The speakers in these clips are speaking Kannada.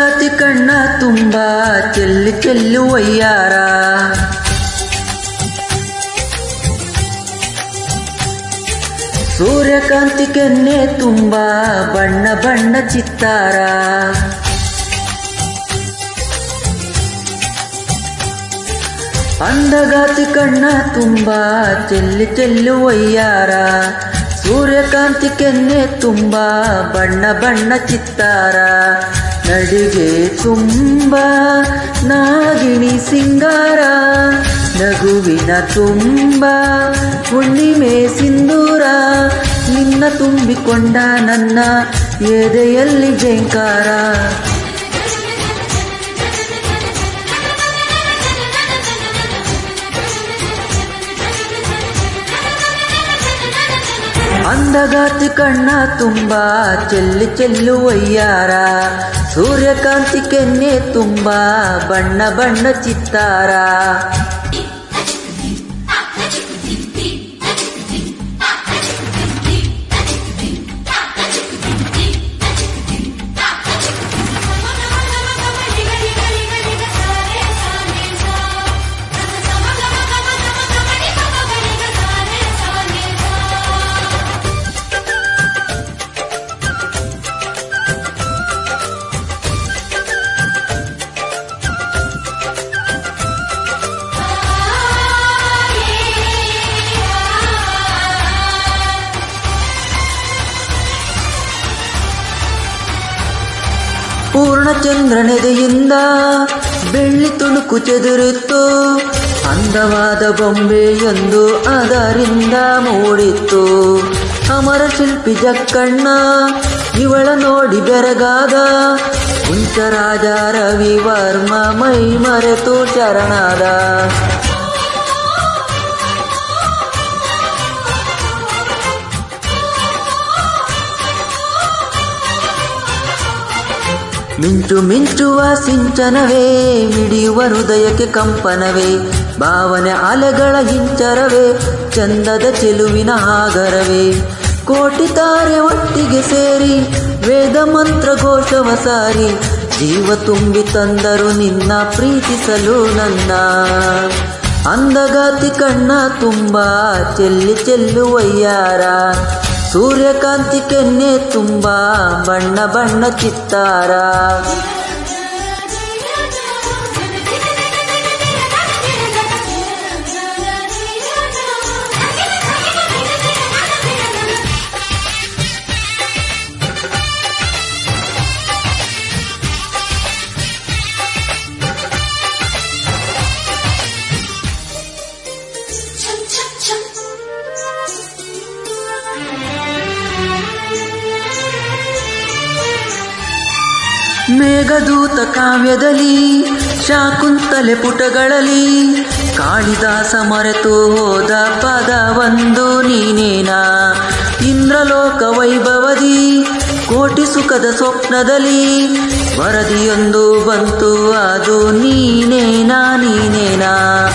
ಅಂದಗಾತಿ ಕಣ್ಣ ತುಂಬ ಚೆಲ್ಲಿ ಚೆಲ್ಲು ಒಯ್ಯಾರ ಸೂರ್ಯಕಾಂತಿ ಕೆನ್ನೆ ತುಂಬ ಬಣ್ಣ ಬಣ್ಣ ಚಿತ್ತಾರ ಅಂದಗಾತಿ ಕಣ್ಣ ತುಂಬ ಚೆಲ್ಲಿ ಚೆಲ್ಲು ಒಯ್ಯಾರ ಸೂರ್ಯಕಾಂತಿ ಕೆನ್ನೆ ತುಂಬ ಬಣ್ಣ ಬಣ್ಣ ಚಿತ್ತಾರ ನಡಿಗೆ ತುಂಬ ನಾಗಿಣಿ ಸಿಂಗಾರ ನಗುವಿನ ತುಂಬ ಹುಣ್ಣಿಮೆ ಸಿಂಧೂರ ನಿನ್ನ ತುಂಬಿಕೊಂಡ ನನ್ನ ಎದೆಯಲ್ಲಿ ಜೈಂಕಾರ ಅಂದಗಾತಿ ಕಣ್ಣ ತುಂಬ ಚೆಲ್ಲಿ ಚೆಲ್ಲು ಒಯ್ಯಾರ ಸೂರ್ಯಕಾಂತಿ ಕೆನ್ನೆ ತುಂಬ ಬಣ್ಣ ಬಣ್ಣ ಚಿತ್ತಾರ ಪೂರ್ಣಚಂದ್ರನೆದೆಯಿಂದ ಬೆಳ್ಳಿ ತುಣುಕು ಚೆದುರಿತ್ತು ಅಂದವಾದ ಬೊಂಬೆಯೊಂದು ಅದರಿಂದ ಮೂಡಿತ್ತು ಅಮರ ಶಿಲ್ಪಿ ಜಕ್ಕಣ್ಣ ಇವಳ ನೋಡಿ ಬೆರಗಾದ ಕುಂಚರಾಜ ರವಿವರ್ಮ ಮೈ ಮರೆತು ಶರಣಾದ ಮಿಂಚು ಮಿಂಚುವ ಸಿಂಚನವೇ ಮಿಡಿಯುವ ಹೃದಯಕ್ಕೆ ಕಂಪನವೇ ಭಾವನೆ ಅಲೆಗಳ ಹಿಂಚರವೇ ಚಂದದ ಚೆಲುವಿನ ಆಗರವೇ ಕೋಟಿ ತಾರೆ ಒಟ್ಟಿಗೆ ಸೇರಿ ವೇದ ಮಂತ್ರ ಘೋಷವ ಸಾರಿ ಜೀವ ತುಂಬಿ ತಂದರು ನಿನ್ನ ಪ್ರೀತಿಸಲು ನನ್ನ ಅಂದಗಾತಿ ಕಣ್ಣ ತುಂಬ ಚೆಲ್ಲಿ ಚೆಲ್ಲು ಒಯ್ಯಾರ ಸೂರ್ಯಕಾಂತಿ ಕೆನ್ನೆ ತುಂಬ ಬಣ್ಣ ಬಣ್ಣ ಚಿತ್ತಾರ chum chum chum ಮೇಘದೂತ ಕಾವ್ಯದಲ್ಲಿ ಶಾಕುಂತಲೆ ಪುಟಗಳಲ್ಲಿ ಕಾಳಿದಾಸ ಮರೆತು ಹೋದ ಪದ ಒಂದು ನೀನೇನ ಇಂದ್ರಲೋಕ ವೈಭವದಿ ಕೋಟಿ ಸುಖದ ಸ್ವಪ್ನದಲ್ಲಿ ವರದಿಯೊಂದು ಬಂತು ಅದು ನೀನೇನಾ ನೀನೇನಾ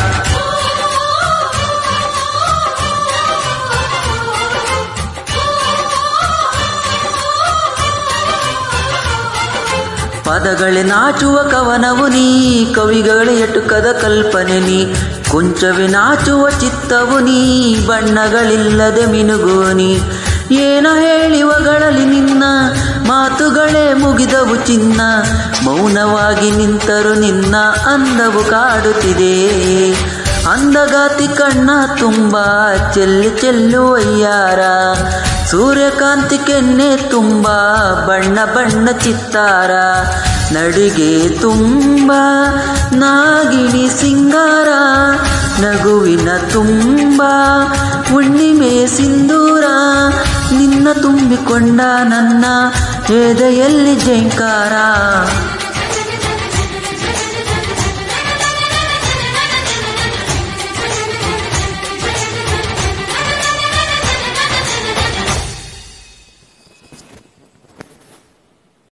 ಪದಗಳೇ ನಾಚುವ ಕವನವು ನೀ ಕವಿಗಳೇ ಎಟುಕದ ಕಲ್ಪನೆ ನೀ ಕೊಂಚವೇ ನಾಚುವ ಚಿತ್ತವು ನೀ ಬಣ್ಣಗಳಿಲ್ಲದೆ ಮಿನುಗು ನೀ ಏನ ಹೇಳಿವಗಳಲ್ಲಿ ನಿನ್ನ ಮಾತುಗಳೇ ಮುಗಿದವು ಚಿನ್ನ ಮೌನವಾಗಿ ನಿಂತರು ನಿನ್ನ ಅಂದವು ಕಾಡುತ್ತಿದೆ ಅಂದಗಾತಿ ಕಣ್ಣ ತುಂಬ ಚೆಲ್ಲು ಚೆಲ್ಲು ಅಯ್ಯಾರ ಸೂರ್ಯಕಾಂತಿ ಕೆನ್ನೆ ತುಂಬ ಬಣ್ಣ ಬಣ್ಣ ಚಿತ್ತಾರ ನಡಿಗೆ ತುಂಬ ನಾಗಿಣಿ ಸಿಂಗಾರ ನಗುವಿನ ತುಂಬ ಹುಣ್ಣಿಮೆ ಸಿಂಧೂರ ನಿನ್ನ ತುಂಬಿಕೊಂಡ ನನ್ನ ಎದೆಯಲ್ಲಿ ಜೈಂಕಾರ